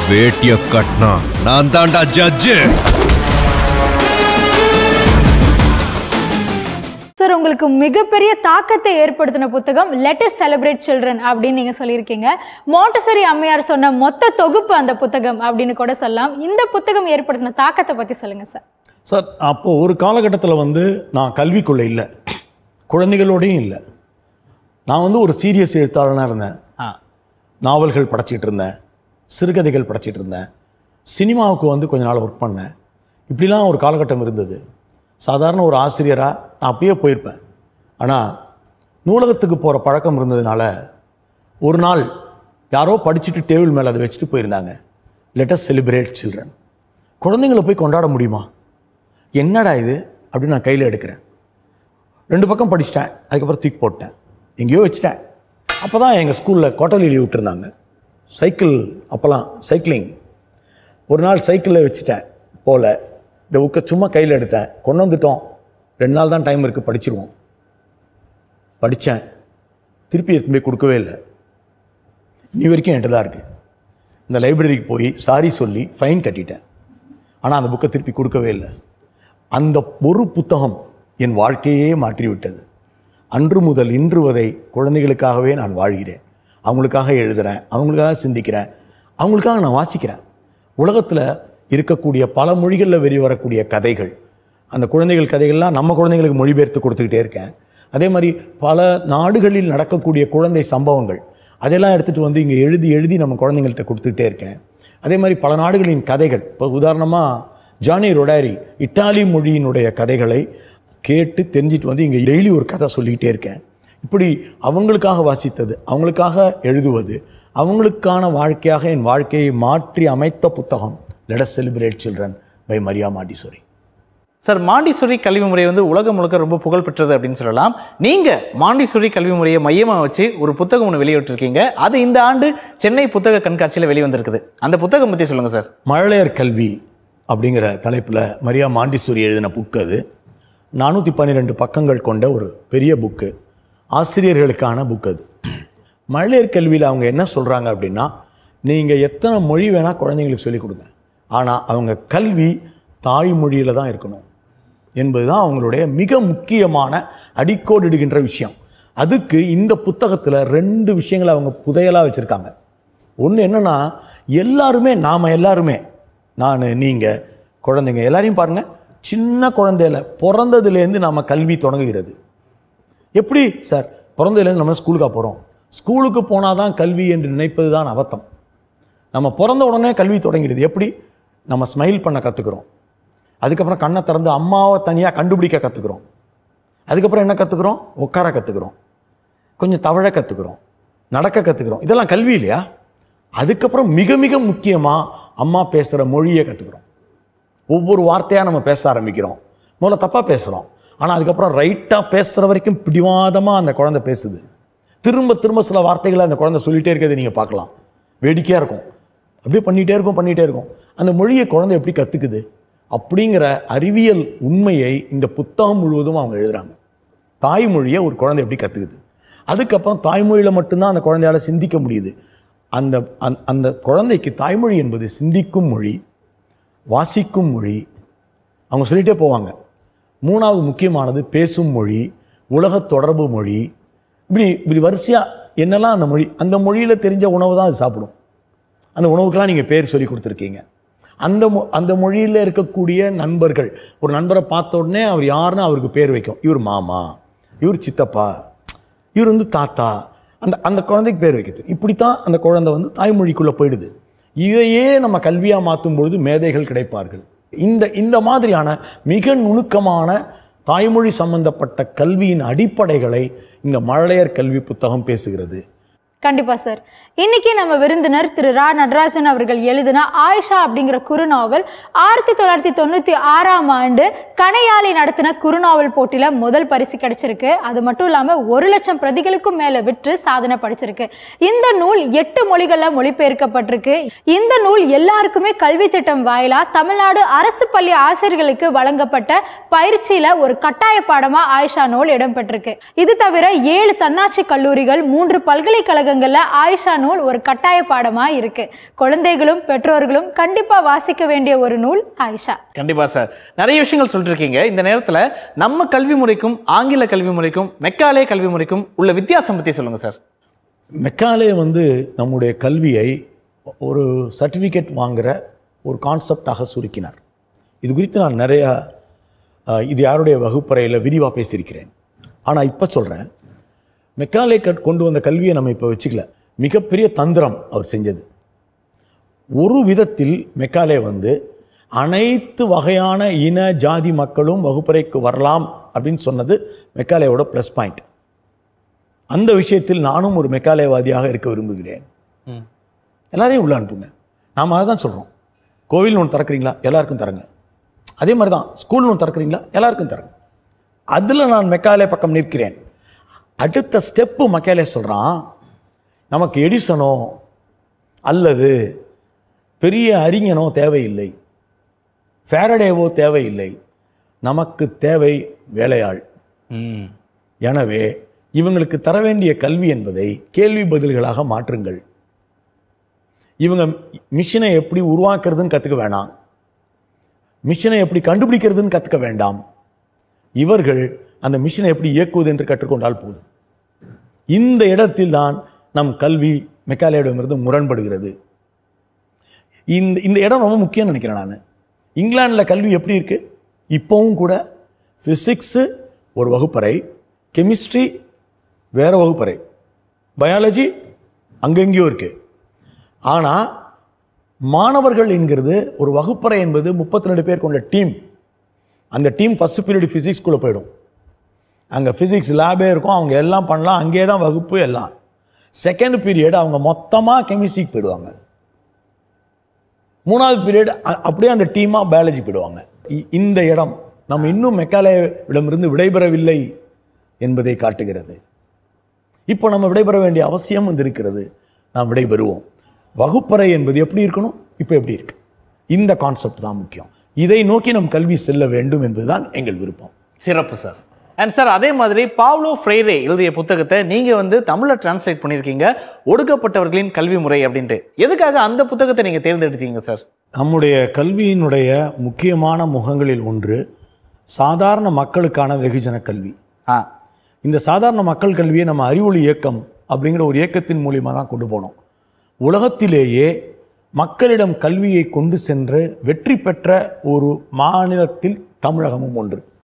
வேட்டிய கட்டினா நான் தான்டா ஜட்ஜு சார் உங்களுக்கு மிகப்பெரிய தாக்கத்தை ஏற்படுத்தின புத்தகம் லெட்டஸ் செலிப்ரேட் சில்ட்ரன் அப்படின்னு நீங்க சொல்லியிருக்கீங்க மோட்டசரி அம்மையார் சொன்ன மொத்த தொகுப்பு அந்த புத்தகம் அப்படின்னு கூட சொல்லலாம் இந்த புத்தகம் ஏற்படுத்தின தாக்கத்தை பத்தி சொல்லுங்க சார் சார் அப்போ ஒரு காலகட்டத்தில் வந்து நான் கல்விக்குள்ளே இல்லை குழந்தைகளோடையும் இல்லை நான் வந்து ஒரு சீரியஸ் எழுத்தாளனாக இருந்தேன் நாவல்கள் படைச்சிட்டு இருந்தேன் சிறுகதைகள் படைச்சிட்டு இருந்தேன் சினிமாவுக்கு வந்து கொஞ்ச நாள் ஒர்க் பண்ணேன் இப்படிலாம் ஒரு காலகட்டம் இருந்தது சாதாரண ஒரு ஆசிரியராக நான் அப்படியே போயிருப்பேன் ஆனால் நூலகத்துக்கு போகிற பழக்கம் இருந்ததுனால ஒரு நாள் யாரோ படிச்சுட்டு டேபிள் மேலே அதை வச்சுட்டு போயிருந்தாங்க லெட்டஸ் செலிப்ரேட் சில்ட்ரன் குழந்தைங்களை போய் கொண்டாட முடியுமா என்னடா இது அப்படின்னு நான் கையில் எடுக்கிறேன் ரெண்டு பக்கம் படிச்சிட்டேன் அதுக்கப்புறம் தூக்கி போட்டேன் எங்கேயோ வச்சுட்டேன் அப்போ தான் எங்கள் ஸ்கூலில் குவார்டர்லி லீவ் விட்டுருந்தாங்க சைக்கிள் அப்போல்லாம் சைக்கிளிங் ஒரு நாள் சைக்கிளில் வச்சுட்டேன் போல இந்த புக்கை சும்மா கையில் எடுத்தேன் கொண்டு வந்துட்டோம் ரெண்டு நாள் தான் டைம் இருக்குது படிச்சிருவோம் படித்தேன் திருப்பி எடுத்து போய் கொடுக்கவே இல்லை இன்னி வரைக்கும் என்கிட்ட தான் இருக்குது இந்த லைப்ரரிக்கு போய் சாரி சொல்லி ஃபைன் கட்டிட்டேன் ஆனால் அந்த புக்கை திருப்பி கொடுக்கவே இல்லை அந்த ஒரு புத்தகம் என் வாழ்க்கையே மாற்றிவிட்டது அன்று முதல் இன்று வரை குழந்தைகளுக்காகவே நான் வாழ்கிறேன் அவங்களுக்காக எழுதுகிறேன் அவங்களுக்காக சிந்திக்கிறேன் அவங்களுக்காக நான் வாசிக்கிறேன் உலகத்தில் இருக்கக்கூடிய பல மொழிகளில் வெளிவரக்கூடிய கதைகள் அந்த குழந்தைகள் கதைகள்லாம் நம்ம குழந்தைங்களுக்கு மொழிபெயர்த்து கொடுத்துக்கிட்டே இருக்கேன் அதே மாதிரி பல நாடுகளில் நடக்கக்கூடிய குழந்தை சம்பவங்கள் அதெல்லாம் எடுத்துகிட்டு வந்து இங்கே எழுதி எழுதி நம்ம குழந்தைங்கள்ட்ட கொடுத்துக்கிட்டே இருக்கேன் அதே மாதிரி பல நாடுகளின் கதைகள் இப்போ உதாரணமாக ஜானி ரொடாரி இட்டாலி மொழியினுடைய கதைகளை கேட்டு தெரிஞ்சிட்டு வந்து இங்கே டெய்லி ஒரு கதை சொல்லிக்கிட்டே இருக்கேன் இப்படி அவங்களுக்காக வாசித்தது அவங்களுக்காக எழுதுவது அவங்களுக்கான வாழ்க்கையாக என் வாழ்க்கையை மாற்றி அமைத்த புத்தகம் let celebrate children by Maria Montessori sir Montessori கல்வி முறை வந்து உலகம் முழுக்க ரொம்ப புகழ் பெற்றது அப்படின்னு சொல்லலாம் நீங்க மாண்டிசோரி கல்வி முறையை மையமாக வச்சு ஒரு புத்தகம் ஒன்று வெளியிட்டிருக்கீங்க அது இந்த ஆண்டு சென்னை புத்தக கண்காட்சியில் வெளிவந்திருக்குது அந்த புத்தகம் பற்றி சொல்லுங்க சார் மழலையர் கல்வி அப்படிங்கிற தலைப்பில் மரியா மாண்டிசோரி எழுதின புக்கு அது நானூற்றி பன்னிரெண்டு பக்கங்கள் கொண்ட ஒரு பெரிய புக்கு ஆசிரியர்களுக்கான புக் அது மழலையர் கல்வியில் அவங்க என்ன சொல்கிறாங்க அப்படின்னா நீங்கள் எத்தனை மொழி வேணால் குழந்தைங்களுக்கு சொல்லிக் கொடுங்க ஆனால் அவங்க கல்வி தாய்மொழியில் தான் இருக்கணும் என்பதுதான் அவங்களுடைய மிக முக்கியமான அடிக்கோடிடுகின்ற விஷயம் அதுக்கு இந்த புத்தகத்தில் ரெண்டு விஷயங்களை அவங்க புதையலாக வச்சுருக்காங்க ஒன்று என்னென்னா எல்லாருமே நாம் எல்லாருமே நான் நீங்கள் குழந்தைங்க எல்லாரையும் பாருங்கள் சின்ன குழந்தையில பிறந்ததுலேருந்து நம்ம கல்வி தொடங்குகிறது எப்படி சார் பிறந்ததுலேருந்து நம்ம ஸ்கூலுக்காக போகிறோம் ஸ்கூலுக்கு போனால் தான் கல்வி என்று நினைப்பது தான் அபத்தம் நம்ம பிறந்த உடனே கல்வி தொடங்கிடுது எப்படி நம்ம ஸ்மைல் பண்ண கற்றுக்குறோம் அதுக்கப்புறம் கண்ணை திறந்து அம்மாவை தனியாக கண்டுபிடிக்க கற்றுக்குறோம் அதுக்கப்புறம் என்ன கற்றுக்குறோம் உட்கார கற்றுக்குறோம் கொஞ்சம் தவழ கற்றுக்குறோம் நடக்க கற்றுக்குறோம் இதெல்லாம் கல்வி இல்லையா அதுக்கப்புறம் மிக மிக முக்கியமாக அம்மா பேசுகிற மொழியை கற்றுக்குறோம் ஒவ்வொரு வார்த்தையாக நம்ம பேச ஆரம்பிக்கிறோம் முதல்ல தப்பாக பேசுகிறோம் ஆனால் அதுக்கப்புறம் ரைட்டாக பேசுகிற வரைக்கும் பிடிவாதமாக அந்த குழந்தை பேசுது திரும்ப திரும்ப சில வார்த்தைகளை அந்த குழந்தை சொல்லிகிட்டே இருக்கிறதை நீங்கள் பார்க்கலாம் வேடிக்கையாக இருக்கும் அப்படியே பண்ணிகிட்டே இருக்கும் பண்ணிகிட்டே இருக்கும் அந்த மொழியை குழந்தை எப்படி கற்றுக்குது அப்படிங்கிற அறிவியல் உண்மையை இந்த புத்தகம் முழுவதும் அவங்க எழுதுகிறாங்க தாய்மொழியை ஒரு குழந்தை எப்படி கற்றுக்குது அதுக்கப்புறம் தாய்மொழியில் மட்டும்தான் அந்த குழந்தையால் சிந்திக்க முடியுது அந்த அந்த- அந்த குழந்தைக்கு தாய்மொழி என்பது சிந்திக்கும் மொழி வாசிக்கும் மொழி அவங்க சொல்லிகிட்டே போவாங்க மூணாவது முக்கியமானது பேசும் மொழி உலக தொடர்பு மொழி இப்படி இப்படி வரிசையாக என்னெல்லாம் அந்த மொழி அந்த மொழியில் தெரிஞ்ச உணவு தான் அது சாப்பிடும் அந்த உணவுக்கெல்லாம் நீங்கள் பேர் சொல்லி கொடுத்துருக்கீங்க அந்த மொ அந்த மொழியில் இருக்கக்கூடிய நண்பர்கள் ஒரு நண்பரை பார்த்த உடனே அவர் யாருன்னு அவருக்கு பேர் வைக்கும் இவர் மாமா இவர் சித்தப்பா இவர் வந்து தாத்தா அந்த அந்த குழந்தைக்கு பேர் வைக்கிறது இப்படித்தான் அந்த குழந்தை வந்து தாய்மொழிக்குள்ளே போயிடுது இதையே நம்ம கல்வியாக மாற்றும் பொழுது மேதைகள் கிடைப்பார்கள் இந்த இந்த மாதிரியான மிக நுணுக்கமான தாய்மொழி சம்பந்தப்பட்ட கல்வியின் அடிப்படைகளை இந்த மழலையர் கல்வி புத்தகம் பேசுகிறது கண்டிப்பா சார் இன்னைக்கு நம்ம விருந்தினர் திரு ரா நடராஜன் அவர்கள் எழுதின ஆயிஷா அப்படிங்கிற குறுநாவல் ஆயிரத்தி தொள்ளாயிரத்தி தொண்ணூத்தி ஆறாம் ஆண்டு கனையாளி நடத்தின குறுநாவல் போட்டியில முதல் பரிசு கிடைச்சிருக்கு அது மட்டும் இல்லாம ஒரு லட்சம் பிரதிகளுக்கும் மேல விற்று சாதனை படிச்சிருக்கு இந்த நூல் எட்டு மொழிகள்ல மொழிபெயர்க்கப்பட்டிருக்கு இந்த நூல் எல்லாருக்குமே கல்வி திட்டம் வாயிலா தமிழ்நாடு அரசு பள்ளி ஆசிரியர்களுக்கு வழங்கப்பட்ட பயிற்சியில ஒரு கட்டாய பாடமா ஆயிஷா நூல் இடம்பெற்றிருக்கு இது தவிர ஏழு தன்னாட்சி கல்லூரிகள் மூன்று பல்கலைக்கழகங்கள்ல ஆயிஷா நூல் நூல் ஒரு கட்டாய பாடமா இருக்கு குழந்தைகளும் பெற்றோர்களும் கண்டிப்பா வாசிக்க வேண்டிய ஒரு நூல் ஆயிஷா கண்டிப்பா சார் நிறைய விஷயங்கள் சொல்லிட்டு இருக்கீங்க இந்த நேரத்துல நம்ம கல்வி முறைக்கும் ஆங்கில கல்வி முறைக்கும் மெக்காலே கல்வி முறைக்கும் உள்ள வித்தியாசம் பத்தி சொல்லுங்க சார் மெக்காலே வந்து நம்முடைய கல்வியை ஒரு சர்டிஃபிகேட் வாங்குற ஒரு கான்செப்டாக சுருக்கினார் இது குறித்து நான் நிறையா அஹ், இது யாருடைய வகுப்பறையில் விரிவாக பேசியிருக்கிறேன் ஆனால் இப்போ சொல்கிறேன் மெக்காலே கட் கொண்டு வந்த கல்வியை நம்ம இப்போ வச்சுக்கல மிகப்பெரிய தந்திரம் அவர் செஞ்சது ஒரு விதத்தில் மெக்காலே வந்து அனைத்து வகையான இன ஜாதி மக்களும் வகுப்பறைக்கு வரலாம் அப்படின்னு சொன்னது மெக்காலேயோட ப்ளஸ் பாயிண்ட் அந்த விஷயத்தில் நானும் ஒரு மெக்காலேவாதியாக இருக்க விரும்புகிறேன் எல்லாரையும் உள்ள அனுப்புங்க நாம் அதை தான் சொல்கிறோம் கோவில் ஒன்று திறக்கிறீங்களா எல்லாருக்கும் தரங்க அதே மாதிரி தான் ஸ்கூல் ஒன்று திறக்கிறீங்களா எல்லாருக்கும் தரங்க அதில் நான் மெக்காலே பக்கம் நிற்கிறேன் அடுத்த ஸ்டெப்பு மெக்காலே சொல்கிறான் நமக்கு எடிசனோ அல்லது பெரிய அறிஞனோ தேவையில்லை ஃபேரடேவோ தேவையில்லை நமக்கு தேவை வேலையாள் எனவே இவங்களுக்கு தர வேண்டிய கல்வி என்பதை கேள்வி பதில்களாக மாற்றுங்கள் இவங்க மிஷினை எப்படி உருவாக்குறதுன்னு கற்றுக்க வேணாம் மிஷினை எப்படி கண்டுபிடிக்கிறதுன்னு கற்றுக்க வேண்டாம் இவர்கள் அந்த மிஷினை எப்படி இயக்குவது என்று கற்றுக்கொண்டால் போதும் இந்த இடத்தில் தான் நம் கல்வி மெக்காலேயிடமிருந்து முரண்படுகிறது இந்த இந்த இடம் ரொம்ப முக்கியம்னு நினைக்கிறேன் நான் இங்கிலாந்தில் கல்வி எப்படி இருக்குது இப்போவும் கூட ஃபிசிக்ஸு ஒரு வகுப்பறை கெமிஸ்ட்ரி வேறு வகுப்பறை பயாலஜி அங்கெங்கேயோ இருக்குது ஆனால் மாணவர்கள் என்கிறது ஒரு வகுப்பறை என்பது முப்பத்தி ரெண்டு பேர் கொண்ட டீம் அந்த டீம் ஃபஸ்ட் பீரியட் ஃபிசிக்ஸ்குள்ளே போயிடும் அங்கே ஃபிசிக்ஸ் லேபே இருக்கும் அவங்க எல்லாம் பண்ணலாம் அங்கேயே தான் வகுப்பு எல்லாம் செகண்ட் பீரியட் அவங்க மொத்தமாக கெமிஸ்ட்ரிக்கு போயிடுவாங்க மூணாவது பீரியட் அப்படியே அந்த டீமாக பயாலஜி போயிடுவாங்க இ- இந்த இடம் நம்ம இன்னும் மெக்காலேவிடமிருந்து விடைபெறவில்லை என்பதை காட்டுகிறது இப்போ நம்ம விடைபெற வேண்டிய அவசியம் வந்து இருக்கிறது நாம் விடைபெறுவோம் வகுப்பறை என்பது எப்படி இருக்கணும் இப்போ எப்படி இருக்கு இந்த கான்செப்ட் தான் முக்கியம் இதை நோக்கி நம் கல்வி செல்ல வேண்டும் என்பதுதான் எங்கள் விருப்பம் சிறப்பு சார் அண்ட் சார் அதே மாதிரி பாவ்லோ ஃப்ரைரே எழுதிய புத்தகத்தை நீங்க வந்து தமிழ்ல டிரான்ஸ்லேட் பண்ணியிருக்கீங்க ஒடுக்கப்பட்டவர்களின் கல்வி முறை அப்படின்ட்டு எதுக்காக அந்த புத்தகத்தை நீங்க தேர்ந்தெடுத்தீங்க சார் நம்முடைய கல்வியினுடைய முக்கியமான முகங்களில் ஒன்று சாதாரண மக்களுக்கான வெகுஜன கல்வி ஆ இந்த சாதாரண மக்கள் கல்வியை நம்ம அறிவொளி இயக்கம் அப்படிங்கிற ஒரு இயக்கத்தின் மூலியமாக தான் கொண்டு போனோம் உலகத்திலேயே மக்களிடம் கல்வியை கொண்டு சென்று வெற்றி பெற்ற ஒரு மாநிலத்தில் தமிழகமும் ஒன்று